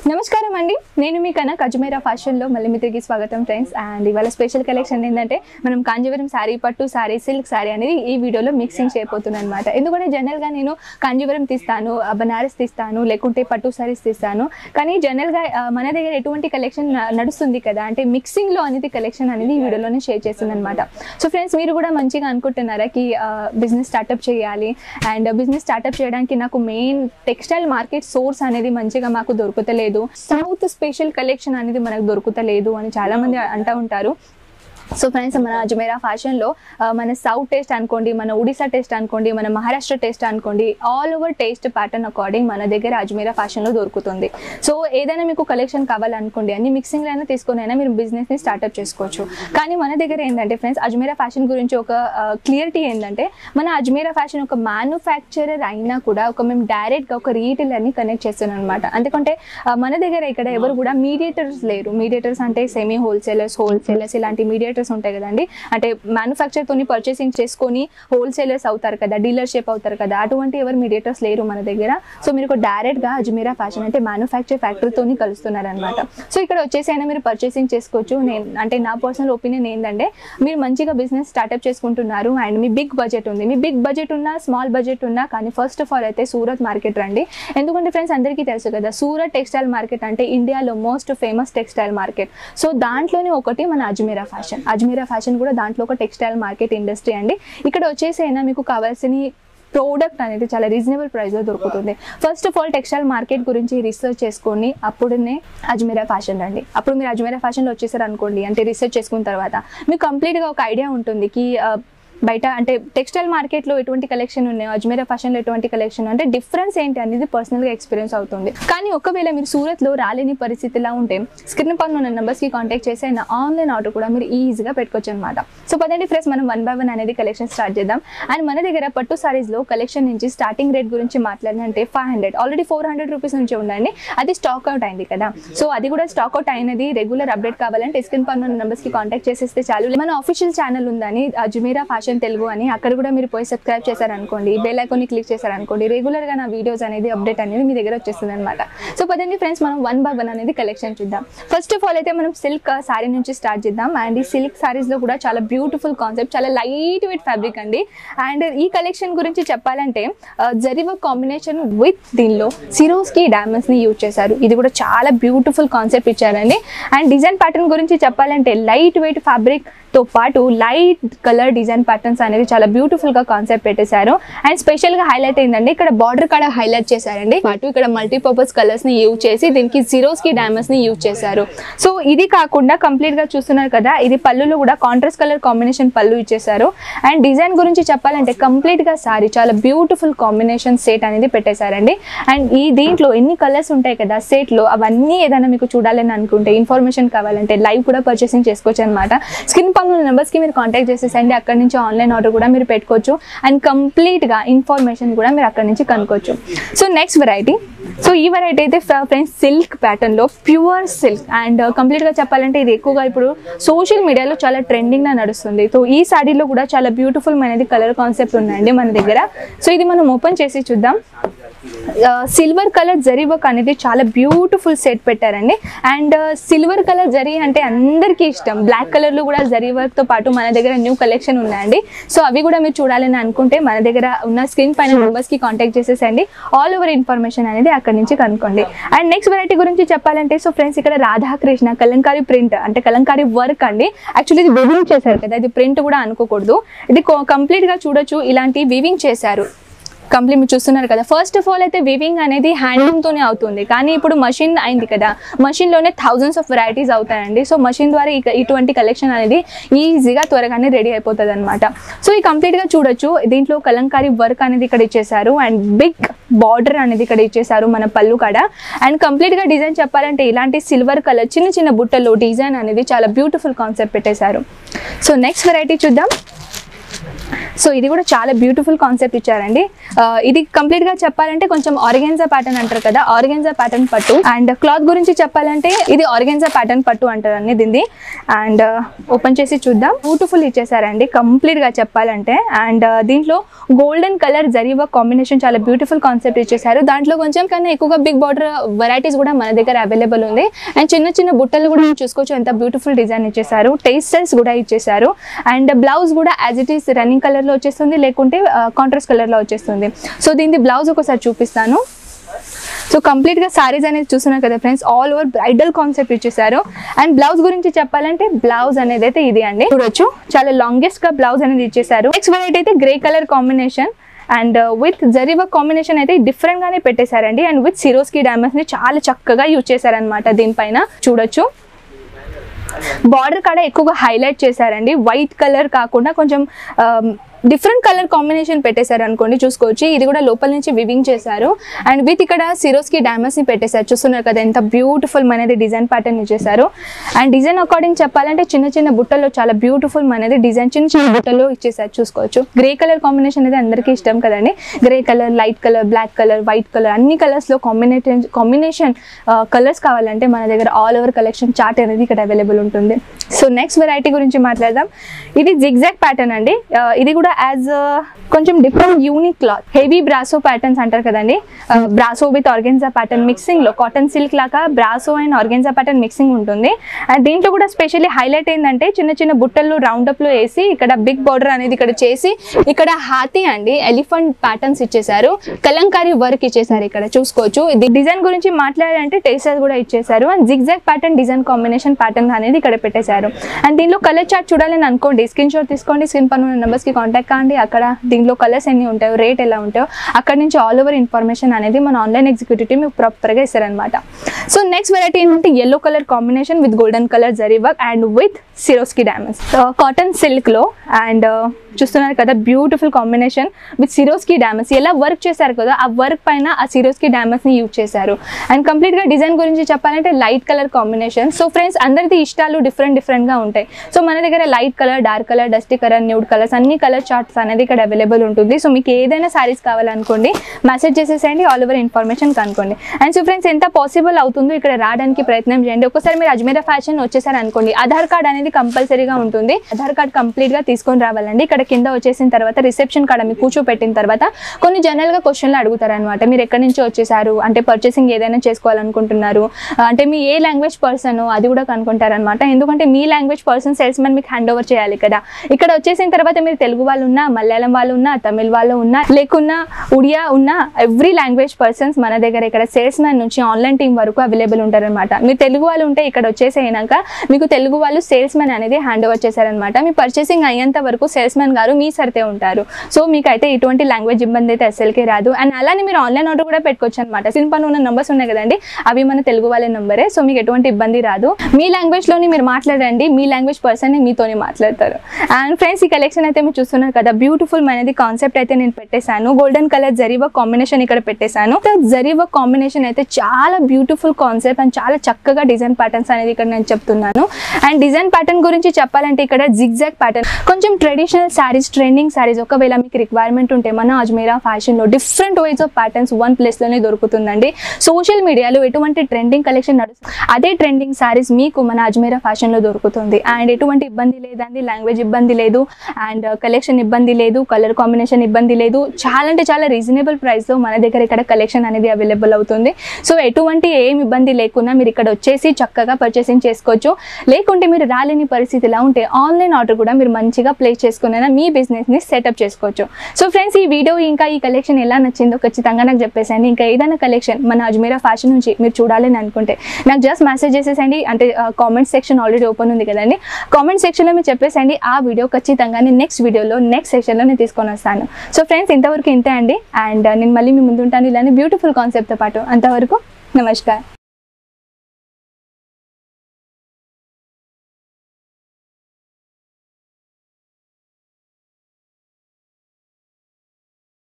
నమస్కారం అండి నేను మీ కన్నా కజమేరా ఫ్యాషన్లో మళ్ళీ మీ తిరిగి స్వాగతం ఫ్రెండ్స్ అండ్ ఇవాళ స్పెషల్ కలెక్షన్ ఏంటంటే మనం కాంజీవరం శారీ పట్టు శారీ సిల్క్ శారీ అనేది ఈ వీడియోలో మిక్సింగ్ చేయబోతున్నాను అనమాట ఎందుకంటే జనరల్గా నేను కాంజీవరం తీస్తాను ఆ, బనారస్ తీస్తాను లేకుంటే పట్టు శారీస్ తీస్తాను కానీ జనరల్గా ఆ, మన దగ్గర ఎటువంటి కలెక్షన్ నడుస్తుంది కదా అంటే మిక్సింగ్లో అనేది కలెక్షన్ అనేది ఈ వీడియోలోనే షేర్ చేస్తుంది అనమాట సో ఫ్రెండ్స్ మీరు కూడా మంచిగా అనుకుంటున్నారా కి బిజినెస్ స్టార్ట్అప్ చేయాలి అండ్ బిజినెస్ స్టార్ట్అప్ చేయడానికి నాకు మెయిన్ టెక్స్టైల్ మార్కెట్ సోర్స్ అనేది మంచిగా మాకు దొరుకుతలేదు సౌత్ స్పెషల్ కలెక్షన్ అనేది మనకు దొరుకుతలేదు అని చాలా మంది అంటూ ఉంటారు సో ఫ్రెండ్స్ మన అజ్మేరా ఫ్యాషన్లో ఆ, మన సౌత్ టేస్ట్ అనుకోండి మన ఒడిశా టేస్ట్ అనుకోండి మన మహారాష్ట్ర టేస్ట్ అనుకోండి all over taste pattern according మన దగ్గర అజ్మేరా ఫ్యాషన్లో దొరుకుతుంది సో ఏదైనా మీకు కలెక్షన్ కావాలనుకోండి అన్ని మిక్సింగ్ అయినా తీసుకొని అయినా మీరు బిజినెస్ని స్టార్ట్అప్ చేసుకోవచ్చు కానీ మన దగ్గర ఏంటంటే ఫ్రెండ్స్ అజ్మేరా ఫ్యాషన్ గురించి ఒక క్లియరిటీ ఏంటంటే మన అజ్మేరా ఫ్యాషన్ ఒక మ్యానుఫ్యాక్చరర్ అయినా కూడా ఒక మేము డైరెక్ట్గా ఒక రీటైలర్ని కనెక్ట్ చేస్తున్నాం అనమాట ఎందుకంటే ఆ, మన దగ్గర ఇక్కడ ఎవరు కూడా మీడియేటర్స్ లేరు మీడియేటర్స్ అంటే సెమీ హోల్సేలర్స్ హోల్సేలర్స్ ఇలాంటి మీడియేటర్స్ ఉంటాయి కదండి అంటే మ్యానుఫ్యాక్చర్ తోని పర్చేసింగ్ చేసుకొని హోల్సేలర్స్ అవుతారు కదా డీలర్షిప్ అవుతారు కదా అటువంటి ఎవరు మీడియేటర్స్ లేరు మన దగ్గర సో మీరు డైరెక్ట్ గా అజ్మీరా ఫ్యాషన్ అంటే మ్యానుఫ్యాక్చర్ ఫ్యాక్టరీతోని కలుస్తున్నారు అనమాట సో ఇక్కడ వచ్చేసి అయినా మీరు పర్చేసింగ్ చేసుకోవచ్చు నేను అంటే నా పర్సనల్ ఒపీనియన్ ఏంటంటే మీరు మంచిగా బిజినెస్ స్టార్ట్అప్ చేసుకుంటున్నారు అండ్ మీ బిగ్ బడ్జెట్ ఉంది మీ బిగ్ బడ్జెట్ ఉన్నా స్మాల్ బడ్జెట్ ఉన్నా కానీ ఫస్ట్ ఆఫ్ ఆల్ అయితే సూరత్ మార్కెట్ రండి ఎందుకంటే ఫ్రెండ్స్ అందరికీ తెలుసు కదా సూరత్ టెక్స్టైల్ మార్కెట్ అంటే ఇండియాలో most famous textile market so దాంట్లోనే ఒకటి మన అజ్మీరా ఫ్యాషన్ అజ్మీరా ఫ్యాషన్ కూడా దాంట్లో ఒక టెక్స్టైల్ మార్కెట్ ఇండస్ట్రీ అండి ఇక్కడ వచ్చేసి అయినా మీకు కావాల్సిన ప్రోడక్ట్ అనేది చాలా రీజనబుల్ ప్రైస్లో దొరుకుతుంది first of all textile market గురించి రీసెర్చ్ చేసుకొని అప్పుడునే అజ్మీరా ఫ్యాషన్ రండి అప్పుడు మీరు అజ్మీరా ఫ్యాషన్లో వచ్చేసారు అనుకోండి అంటే రీసెర్చ్ చేసుకున్న తర్వాత మీకు కంప్లీట్గా ఒక ఐడియా ఉంటుంది కి ఆ, బయట అంటే టెక్స్టైల్ మార్కెట్లో ఎటువంటి కలెక్షన్ ఉన్నాయో అజ్మీరా ఫ్యాషన్లో ఎటువంటి కలెక్షన్ అంటే డిఫరెన్స్ ఏంటి అనేది పర్సనల్గా ఎక్స్పీరియన్స్ అవుతుంది కానీ ఒకవేళ మీరు సూరత్లో రాలేని పరిస్థితిలా ఉంటే స్క్రీన్ పైన ఉన్న నెంబర్స్కి కాంటాక్ట్ చేసి అయినా ఆన్లైన్ ఆర్డర్ కూడా మీరు ఈజీగా పెట్టుకోవచ్చు అనమాట సో పదండి ఫ్రెండ్స్ మనం వన్ బై వన్ అనేది కలెక్షన్ స్టార్ట్ చేద్దాం అండ్ మన దగ్గర పట్టు సారీస్లో కలెక్షన్ నుంచి స్టార్టింగ్ రేట్ గురించి మాట్లాడినంటే five hundred already four hundred rupees నుంచి ఉండండి అది స్టాక్ అవుట్ అయింది కదా సో అది కూడా స్టాక్ అవుట్ అయినది రెగ్యులర్ అప్డేట్ కావాలంటే స్క్రీన్ పైన ఉన్న నెంబర్స్కి కాంటాక్ట్ చేసేస్తే చాలు మన ఆఫీషియల్ ఛానల్ ఉందని అజ్మీరా ఫ్యాషన్ తెలుగు అని అక్కడ కూడా మీరు పోయి సబ్స్క్రైబ్ చేశారనుకోండి బెల్ ఐకాన్ని క్లిక్ చేశారనుకోండి రెగ్యులర్గా నా వీడియోస్ అనేది అప్డేట్ అనేది మీ దగ్గర వచ్చేస్తుంది అనమాట సో పదండి ఫ్రెండ్స్ మనం వన్ బై వన్ అనేది కలెక్షన్ చూద్దాం ఫస్ట్ ఆఫ్ ఆల్ అయితే మనం సిల్క్ సారీ నుంచి స్టార్ట్ చేద్దాం అండ్ ఈ సిల్క్ సారీస్లో కూడా చాలా బ్యూటిఫుల్ కాన్సెప్ట్ చాలా లైట్ వెయిట్ ఫ్యాబ్రిక్ అండి అండ్ ఈ కలెక్షన్ గురించి చెప్పాలంటే జరివ కాంబినేషన్ విత్ దీనిలో సిరోస్కి డైమండ్స్ని యూజ్ చేశారు ఇది కూడా చాలా బ్యూటిఫుల్ కాన్సెప్ట్ ఇచ్చారండి అండ్ డిజైన్ ప్యాటర్న్ గురించి చెప్పాలంటే లైట్ వెయిట్ ఫ్యాబ్రిక్ తో పాటు లైట్ కలర్ డిజైన్ ప్యాటర్న్స్ అనేది చాలా బ్యూటిఫుల్ గా కాన్సెప్ట్ పెట్టేశారు అండ్ స్పెషల్ గా హైలైట్ అయిందండి ఇక్కడ బార్డర్ కాడ హైలైట్ చేశారండి పాటు ఇక్కడ మల్టీపర్పస్ కలర్స్ ని యూజ్ చేసి దీనికి జీరోస్ కి డైమండ్స్ ని యూజ్ చేశారు సో ఇది కాకుండా కంప్లీట్ గా చూస్తున్నారు కదా ఇది పళ్ళులో కూడా కాంట్రాస్ట్ కలర్ కాంబినేషన్ పళ్ళు ఇచ్చేసారు అండ్ డిజైన్ గురించి చెప్పాలంటే కంప్లీట్ గా సారీ చాలా బ్యూటిఫుల్ కాంబినేషన్ సెట్ అనేది పెట్టేశారండి అండ్ ఈ దీంట్లో ఎన్ని కలర్స్ ఉంటాయి కదా సెట్ లో అవన్నీ ఏదైనా మీకు చూడాలని అనుకుంటే ఇన్ఫర్మేషన్ కావాలంటే లైవ్ కూడా పర్చేసింగ్ చేసుకోవచ్చు అనమాట స్క్రీన్ పైన నెంబర్స్ కి మీరు కాంటాక్ట్ చేసేసండి అక్కడ నుంచి ఆన్లైన్ ఆర్డర్ కూడా మీరు పెట్టుకోవచ్చు అండ్ కంప్లీట్ గా ఇన్ఫర్మేషన్ కూడా మీరు అక్కడ నుంచి కనుక్కోవచ్చు సో నెక్స్ట్ వెరైటీ సో ఈ వెరైటీ అయితే ఫ్రెండ్స్ సిల్క్ ప్యాటర్న్ లో ప్యూర్ సిల్క్ అండ్ కంప్లీట్ గా చెప్పాలంటే ఇది ఎక్కువగా ఇప్పుడు సోషల్ మీడియాలో చాలా ట్రెండింగ్ గా నడుస్తుంది సో ఈ సాడీలో కూడా చాలా బ్యూటిఫుల్ అనేది కలర్ కాన్సెప్ట్ ఉన్నాయండి మన దగ్గర సో ఇది మనం ఓపెన్ చేసి చూద్దాం సిల్వర్ కలర్ జరీ వర్క్ అనేది చాలా బ్యూటిఫుల్ సెట్ పెట్టారండి అండ్ సిల్వర్ కలర్ జరీ అంటే అందరికీ ఇష్టం బ్లాక్ కలర్లో కూడా జరీ వర్క్తో పాటు మన దగ్గర న్యూ కలెక్షన్ ఉన్నాయండి సో అవి కూడా మీరు చూడాలని అనుకుంటే మన దగ్గర ఉన్న స్క్రీన్ పైన నెంబర్స్కి కాంటాక్ట్ చేసేసండి ఆల్ ఓవర్ ఇన్ఫర్మేషన్ అనేది అక్కడ నుంచి కనుక్కోండి అండ్ నెక్స్ట్ వెరైటీ గురించి చెప్పాలంటే సో ఫ్రెండ్స్ ఇక్కడ రాధాకృష్ణ కలంకారీ ప్రింట్ అంటే కలంకారీ వర్క్ అండి యాక్చువల్లీ ఇది వివింగ్ చేశారు కదా ఇది ప్రింట్ కూడా అనుకోకూడదు ఇది కంప్లీట్గా చూడొచ్చు ఇలాంటి వివింగ్ చేశారు కంప్లీట్ మీరు చూస్తున్నారు కదా ఫస్ట్ ఆఫ్ ఆల్ అయితే వివింగ్ అనేది హ్యాండ్లూమ్ తోనే అవుతుంది కానీ ఇప్పుడు మషిన్ అయింది కదా మషిన్ లోనే థౌజండ్స్ ఆఫ్ వెరైటీస్ అవుతాయండి సో మషిన్ ద్వారా ఇక- ఇటువంటి కలెక్షన్ అనేది ఈజీగా త్వరగానే రెడీ అయిపోతుంది అనమాట సో ఈ కంప్లీట్ గా చూడొచ్చు దీంట్లో కలంకారీ వర్క్ అనేది ఇక్కడ ఇచ్చేసారు అండ్ బిగ్ బార్డర్ అనేది ఇక్కడ ఇచ్చేసారు మన పళ్ళు కాడ అండ్ కంప్లీట్ గా డిజైన్ చెప్పాలంటే ఇలాంటి సిల్వర్ కలర్ చిన్న చిన్న బుట్టలో డిజైన్ అనేది చాలా బ్యూటిఫుల్ కాన్సెప్ట్ పెట్టేశారు సో నెక్స్ట్ వెరైటీ చూద్దాం సో ఇది కూడా చాలా బ్యూటిఫుల్ కాన్సెప్ట్ ఇచ్చారండి ఆ, ఇది కంప్లీట్ గా చెప్పాలంటే కొంచెం ఆర్గెన్జా ప్యాటర్న్ అంటారు కదా ఆర్గెన్జా ప్యాటర్న్ పట్టు అండ్ క్లాత్ గురించి చెప్పాలంటే ఇది ఆర్గెన్జా ప్యాటర్న్ పట్టు అంటారు అన్ని దీన్ని అండ్ ఓపెన్ చేసి చూద్దాం బ్యూటిఫుల్ ఇచ్చేసారండి కంప్లీట్ గా చెప్పాలంటే అండ్ దీంట్లో గోల్డెన్ కలర్ జరీవా కాంబినేషన్ చాలా బ్యూటిఫుల్ కాన్సెప్ట్ ఇచ్చేసారు దాంట్లో కొంచెం కన్నా ఎక్కువగా బిగ్ బార్డర్ వెరైటీస్ కూడా మన దగ్గర అవైలబుల్ ఉంది అండ్ చిన్న చిన్న బుట్టలు కూడా మీరు చూసుకోవచ్చు ఎంత బ్యూటిఫుల్ డిజైన్ ఇచ్చేసారు టేస్టల్స్ కూడా ఇచ్చేసారు అండ్ బ్లౌజ్ కూడా as it is running colour లో వచ్చేస్తుంది లేకుంటే కాంట్రాస్ట్ కలర్ లో వచ్చేస్తుంది సో దీని బ్లౌజ్ ఒకసారి చూపిస్తాను సో కంప్లీట్ గా సారీస్ అనేది చూస్తున్నారు కదా friends all over bridal concept ఇచ్చేసారు అండ్ బ్లౌజ్ గురించి చెప్పాలంటే బ్లౌజ్ అనేది అయితే ఇది అండి చూడొచ్చు చాలా లాంగెస్ట్ గా బ్లౌజ్ అనేది ఇచ్చేసారు నెక్స్ట్ వెరైటీ అయితే grey colour combination and with జరీవా కాంబినేషన్ అయితే డిఫరెంట్ గానే పెట్టేశారండి అండ్ విత్ సిరోస్కి డైమండ్స్ ని చాలా చక్కగా యూజ్ చేశారనమాట దీనిపైన చూడొచ్చు బార్డర్ కాడ ఎక్కువగా హైలైట్ చేశారండి వైట్ కలర్ కాకుండా కొంచెం డిఫరెంట్ కలర్ కాంబినేషన్ పెట్టేశారు అనుకోండి చూసుకోవచ్చు ఇది కూడా లోపల నుంచి వివింగ్ చేశారు అండ్ విత్ ఇక్కడ సిరోస్కి డైమండ్స్ ని పెట్టేశారు చూస్తున్నారు కదా ఎంత బ్యూటిఫుల్ మనది డిజైన్ ప్యాటర్న్ ఇచ్చేసారు అండ్ డిజైన్ అకార్డింగ్ చెప్పాలంటే చిన్న చిన్న బుట్టల్లో చాలా బ్యూటిఫుల్ మనది డిజైన్ చిన్న చిన్న బుట్టల్లో ఇచ్చేసారు చూసుకోవచ్చు గ్రే కలర్ కాంబినేషన్ అయితే అందరికీ ఇష్టం కదండి grey colour light colour black colour white colour అన్ని కలర్స్ లో కాంబినేషన్ కాంబినేషన్ కలర్స్ కావాలంటే మన దగ్గర ఆల్ ఓవర్ కలెక్షన్ చార్ట్ అనేది ఇక్కడ అవైలబుల్ ఉంటుంది సో నెక్స్ట్ వెరైటీ గురించి మాట్లాడదాం ఇది జిగ్జాగ్ ప్యాటర్న్ అండి ఆ, ఇది కూడా యాజ్ కొంచెం different unique cloth heavy brasso patterns అంటారు కదండి brasso with organza pattern mixing లో కాటన్ సిల్క్ లాగా brasso and organza pattern mixing ఉంటుంది అండ్ దీంట్లో కూడా స్పెషల్లీ హైలైట్ ఏంటంటే చిన్న చిన్న బుట్టలు రౌండ్ అప్ లో వేసి ఇక్కడ బిగ్ బార్డర్ అనేది ఇక్కడ చేసి ఇక్కడ హాతీ అండి ఎలిఫెంట్ ప్యాటర్న్స్ ఇచ్చేసారు కలంకారీ వర్క్ ఇచ్చేసారు ఇక్కడ చూసుకోవచ్చు ఇది డిజైన్ గురించి మాట్లాడాలంటే టేస్టర్స్ కూడా ఇచ్చేసారు and zigzag pattern design combination pattern అనేది ఇక్కడ పెట్టేశారు అండ్ దీనిలో కలర్ చార్ట్ చూడాలని అనుకోండి స్క్రీన్ షాట్ తీసుకోండి స్క్రీన్ పన్ను నెంబర్స్ కి కాంటాక్ట్ కాండి అక్కడ దీనిలో కలర్స్ ఎన్ని ఉంటాయో రేట్ ఎలా ఉంటాయో అక్కడ నుంచి ఆల్ ఓవర్ ఇన్ఫర్మేషన్ అనేది మన ఆన్లైన్ ఎగ్జిక్యూటివ్ మీకు ప్రాపర్గా ఇస్తారనమాట సో నెక్స్ట్ వెరైటీ ఏంటంటే yellow colour combination with golden colour zari work and with Swarovski diamonds cotton silk లో అండ్ చూస్తున్నారు కదా beautiful combination with Swarovski diamonds ఎలా వర్క్ చేశారు కదా ఆ వర్క్ పైన ఆ సిరోస్కి డైమండ్స్ ని యూజ్ చేశారు అండ్ కంప్లీట్ గా డిజైన్ గురించి చెప్పాలంటే light colour combination so friends అందరిది ఇష్టాలు డిఫరెంట్ డిఫరెంట్ గా ఉంటాయి సో మన దగ్గర light colour dark colour dusty colour nude colours అన్ని కలర్ చార్ట్స్ అనేది ఇక్కడ అవైలబుల్ ఉంటుంది సో మీకు ఏదైనా సారీస్ కావాలనుకోండి మెసేజ్ చేసేసేయండి ఆల్ ఓవర్ ఇన్ఫర్మేషన్ కనుక్కోండి అండ్ సో ఫ్రెండ్స్ ఎంత పాసిబుల్ అవుతుందో ఇక్కడ రావడానికి ప్రయత్నం చేయండి ఒకసారి మీరు అజ్మీరా ఫ్యాషన్ వచ్చేసారు అనుకోండి ఆధార్ కార్డ్ అనేది కంపల్సరీగా ఉంటుంది ఆధార్ కార్డ్ కంప్లీట్ గా తీసుకొని రావాలండి ఇక్కడ కింద వచ్చేసిన తర్వాత రిసెప్షన్ కాడ మీకు కూర్చోపెట్టిన తర్వాత కొన్ని జనరల్ గా క్వశ్చన్లు అడుగుతారు అనమాట మీరు ఎక్కడి నుంచి వచ్చేసారు అంటే పర్చేసింగ్ ఏదైనా చేసుకోవాలనుకుంటున్నారు ఆ, అంటే మీ ఏ లాంగ్వేజ్ పర్సన్ అది కూడా కనుక్కుంటారనమాట ఎందుకంటే మీ లాంగ్వేజ్ పర్సన్ సేల్స్ మ్యాన్ మీకు హ్యాండ్ ఓవర్ చేయాలి కదా ఇక్కడ వచ్చేసిన తర్వాత మీరు తెలుగు వాళ్ళు ఉన్నా మలయాళం వాళ్ళు ఉన్నా తమిళ్ వాళ్ళు ఉన్నా లేకున్నా ఉడియా ఉన్నా ఎవ్రీ లాంగ్వేజ్ పర్సన్స్ మన దగ్గర ఇక్కడ సేల్స్ మ్యాన్ నుంచి ఆన్లైన్ టీం వరకు అవైలబుల్ ఉంటారనమాట మీరు తెలుగు వాళ్ళు ఉంటే ఇక్కడ వచ్చేసేనాక మీకు తెలుగు వాళ్ళు సేల్స్ మ్యాన్ అనేది హ్యాండ్ ఓవర్ చేశారనమాట మీ పర్చేసింగ్ అయ్యేంత వరకు సేల్స్ మ్యాన్ గారు మీ సరితే ఉంటారు సో మీకు అయితే ఇటువంటి లాంగ్వేజ్ ఇబ్బంది అయితే అసలుకే రాదు అండ్ అలానే మీరు ఆన్లైన్ ఆర్డర్ కూడా పెట్టుకోవచ్చు అనమాట సింపల్ ఉన్న నంబర్స్ ఉన్నాయి కదండి అవి మన తెలుగు వాళ్ళ నంబరే సో మీకు ఎటువంటి ఇబ్బంది రాదు మీ లాంగ్వేజ్ లోని మీరు మాట్లాడండి మీ లాంగ్వేజ్ పర్సన్ మీతోనే మాట్లాడతారు అండ్ ఫ్రెండ్స్ ఈ కలెక్షన్ అయితే మీరు చూస్తున్నారు కదా బ్యూటిఫుల్ అనేది కాన్సెప్ట్ అయితే నేను పెట్టేశాను గోల్డెన్ కలర్ జరీవా కాంబినేషన్ ఇక్కడ పెట్టేశాను జరీవా కాంబినేషన్ అయితే చాలా బ్యూటిఫుల్ కాన్సెప్ట్ అండ్ చాలా చక్కగా డిజైన్ ప్యాటర్న్స్ అనేది ఇక్కడ నేను చెప్తున్నాను అండ్ డిజైన్ ప్యాటర్న్ గురించి చెప్పాలంటే ఇక్కడ జిగ్జాగ్ ప్యాటర్న్ కొంచెం ట్రెడిషనల్ శారీస్ ట్రెండింగ్ శారీస్ ఒకవేళ మీకు రిక్వైర్మెంట్ ఉంటే మన అజ్మీరా ఫ్యాషన్ లో different ways of patterns one place లోనే దొరుకుతుందండి సోషల్ మీడియాలో ఎటువంటి ట్రెండింగ్ కలెక్షన్ నడుస్తుంది అదే ట్రెండింగ్ శారీస్ మీకు మన అజ్మీరా ఫ్యాషన్ లో దొరుకుతుంది అండ్ ఎటువంటి ఇబ్బంది లేదండి లాంగ్వేజ్ ఇబ్బంది లేదు అండ్ కలెక్షన్ ఇబ్బంది లేదు కలర్ కాంబినేషన్ ఇబ్బంది లేదు చాలా అంటే చాలా రీజనబుల్ ప్రైస్ లో మన దగ్గర ఇక్కడ కలెక్షన్ అనేది అవైలబుల్ అవుతుంది సో ఎటువంటి ఏం ఇబ్బంది లేకుండా మీరు ఇక్కడ వచ్చేసి చక్కగా పర్చేసింగ్ చేసుకోవచ్చు లేకుంటే మీరు రాలేని పరిస్థితి ఎలా ఉంటే ఆన్లైన్ ఆర్డర్ కూడా మీరు మంచిగా ప్లేస్ చేసుకునే మీ బిజినెస్ ని సెటప్ చేసుకోవచ్చు సో ఫ్రెండ్స్ ఈ వీడియో ఇంకా ఈ కలెక్షన్ ఎలా నచ్చిందో ఖచ్చితంగా నాకు చెప్పేసండి ఇంకా ఏదైనా కలెక్షన్ మన అజ్మీరా ఫ్యాషన్ నుంచి మీరు చూడాలని అనుకుంటే నాకు జస్ట్ మెసేజ్ చేసేసండి అంటే కామెంట్ సెక్షన్ ఆల్రెడీ ఓపెన్ ఉంది కదండి కామెంట్ సెక్షన్లో మీరు చెప్పేసండి ఆ వీడియో ఖచ్చితంగా నేను నెక్స్ట్ వీడియోలో నెక్స్ట్ సెక్షన్లో నేను తీసుకొని వస్తాను సో ఫ్రెండ్స్ ఇంతవరకు ఇంతే అండి అండ్ నేను మళ్ళీ మీ ముందు ఉంటాను ఇలానే బ్యూటిఫుల్ కాన్సెప్ట్తో పాటు అంతవరకు నమస్కారం